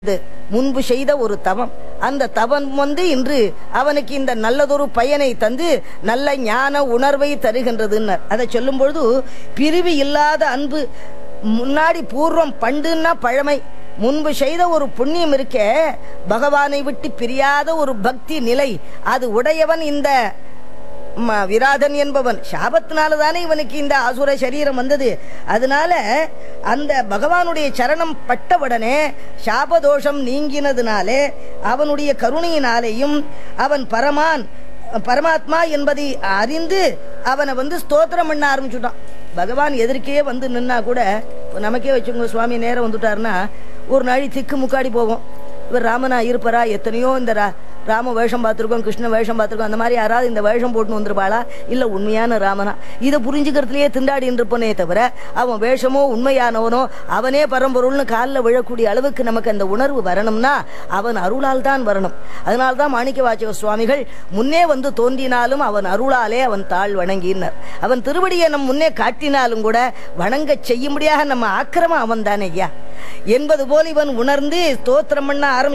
இது முன்பு செய்த ஒரு தவம் அந்த தவம் வந்து இன்று அவனுக்கு இந்த நல்லதொரு பயனை தந்து நல்ல ஞான உணர்வை தருகின்றதுன்னர் அதை சொல்லும் பொழுது பிரிவு இல்லாத அன்பு முன்னாடி பூர்வம் பண்டுன்னா பழமை முன்பு செய்த ஒரு புண்ணியம் இருக்கே பகவானை விட்டு பிரியாத ஒரு பக்தி நிலை அது உடையவன் இந்த ம, விராதன் என்பவன் சாபத்தினால தானே இவனுக்கு இந்த அசுர சரீரம் வந்தது அதனால அந்த பகவானுடைய சரணம் பட்டவுடனே சாபதோஷம் நீங்கினதுனாலே அவனுடைய கருணையினாலேயும் அவன் பரமான் பரமாத்மா என்பதை அறிந்து அவனை வந்து ஸ்தோத்திரம் பண்ண ஆரம்பிச்சுட்டான் பகவான் எதிர்க்கே வந்து நின்னா கூட இப்ப நமக்கே வச்சுங்க சுவாமி நேரம் வந்துட்டாருன்னா ஒரு நாளை திக்கு முக்காடி போகும் இவர் ராமனா இருப்பரா எத்தனையோ இந்த ரா ராம வேஷம் பார்த்துருக்கோம் கிருஷ்ண வேஷம் பார்த்துருக்கோம் அந்த மாதிரி யாராவது இந்த வேஷம் போட்டுன்னு வந்துருப்பாளா இல்லை உண்மையான ராமனா இதை புரிஞ்சுக்கிறதுலையே திண்டாடின்னு இருப்பனே தவிர அவன் வேஷமோ உண்மையானவனோ அவனே பரம்பொருள்னு காலில் விழக்கூடிய அளவுக்கு நமக்கு அந்த உணர்வு வரணும்னா அவன் அருளால் தான் வரணும் அதனால தான் மாணிக்க வாச்சக சுவாமிகள் முன்னே வந்து தோன்றினாலும் அவன் அருளாலே அவன் தாழ் வணங்கினார் அவன் திருவடியை நம் முன்னே காட்டினாலும் கூட வணங்கச் செய்யும்படியாக நம்ம ஆக்கிரமம் அவன் தானே ஐயா என்பது போல் இவன் உணர்ந்து ஸ்தோத்திரம் பண்ண ஆரம்பி